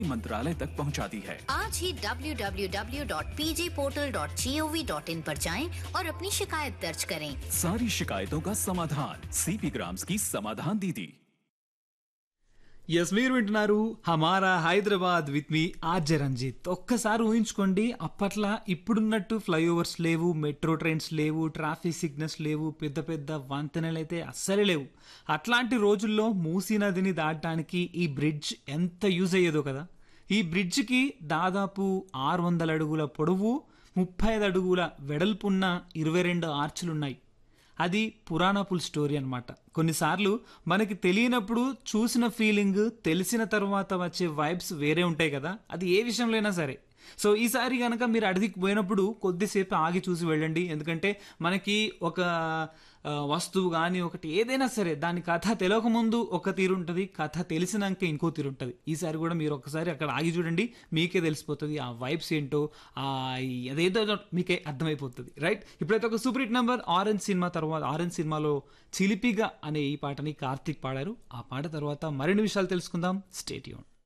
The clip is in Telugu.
मंत्रालय तक पहुंचा दी है आज ही www.pjportal.gov.in पर जाएं और अपनी शिकायत दर्ज करें सारी शिकायतों का समाधान सीपी ग्राम्स की समाधान दीदी ఎస్ మీరు వింటున్నారు హమారా హైదరాబాద్ విత్ మీ ఆర్జే రంజిత్ ఒక్కసారి ఊహించుకోండి అప్పట్లో ఇప్పుడున్నట్టు ఫ్లైఓవర్స్ లేవు మెట్రో ట్రైన్స్ లేవు ట్రాఫిక్ సిగ్నల్స్ లేవు పెద్ద పెద్ద వంతెనలు అయితే అస్సలే లేవు అట్లాంటి రోజుల్లో మూసీ నదిని దాటడానికి ఈ బ్రిడ్జ్ ఎంత యూజ్ అయ్యేదో కదా ఈ బ్రిడ్జ్కి దాదాపు ఆరు వందల అడుగుల పొడవు ముప్పై ఐదు అడుగుల వెడల్పున్న ఇరవై రెండు ఆర్చులున్నాయి అది పురాణపుల్ స్టోరీ అనమాట కొన్నిసార్లు మనకి తెలియనప్పుడు చూసిన ఫీలింగ్ తెలిసిన తర్వాత వచ్చే వైబ్స్ వేరే ఉంటాయి కదా అది ఏ విషయంలో అయినా సరే సో ఈసారి కనుక మీరు అడవికి పోయినప్పుడు కొద్దిసేపు ఆగి చూసి వెళ్ళండి ఎందుకంటే మనకి ఒక ఆ, వస్తువు కానీ ఒకటి ఏదైనా సరే దాని కథ తెలియక ముందు ఒక తీరు ఉంటుంది కథ తెలిసినాక ఇంకో తీరు ఉంటుంది ఈసారి కూడా మీరు ఒకసారి అక్కడ ఆగి చూడండి మీకే తెలిసిపోతుంది ఆ వైబ్స్ ఏంటో ఆ అదేదో మీకే అర్థమైపోతుంది రైట్ ఇప్పుడైతే ఒక సూపర్ హిట్ నెంబర్ ఆరెంజ్ సినిమా తర్వాత ఆరెంజ్ సినిమాలో చిలిపిగా అనే ఈ పాటని కార్తీక్ పాడారు ఆ పాట తర్వాత మరిన్ని విషయాలు తెలుసుకుందాం స్టేట్ యూన్